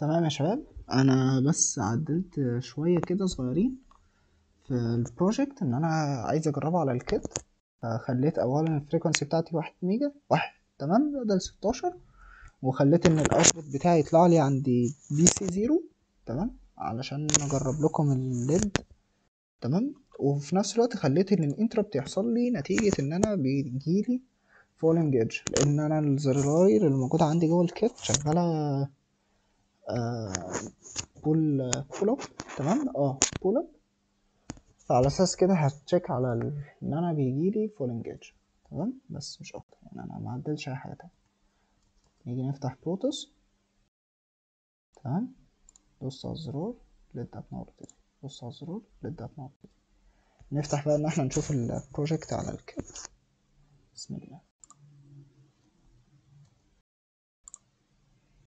تمام يا شباب انا بس عدلت شويه كده صغيرين في البروجكت ان انا عايز اجربه على الكيت فخليت اولا الفريكونسي بتاعتي واحد ميجا واحد تمام بدل ستاشر وخليت ان الاوتبوت بتاعي يطلع لي عندي بي سي زيرو تمام علشان اجرب لكم الليد تمام وفي نفس الوقت خليت ان الانتربت يحصل لي نتيجه ان انا بيجيلي فولنج ايدج لان انا الزراير اللي موجوده عندي جوه الكيت شغاله بول بول اب تمام اه بول اب فعلى اساس كده هتشيك على ال- ان انا بيجيلي فولنج ايدج تمام بس مش اكتر يعني انا ما عدلتش اي حاجه تانية نيجي نفتح بروتوس تمام دوس على الزرار ليد هتنور تاني دوس على الزرار ليد هتنور تاني نفتح بقى ان احنا نشوف البروجكت على الكيت بسم الله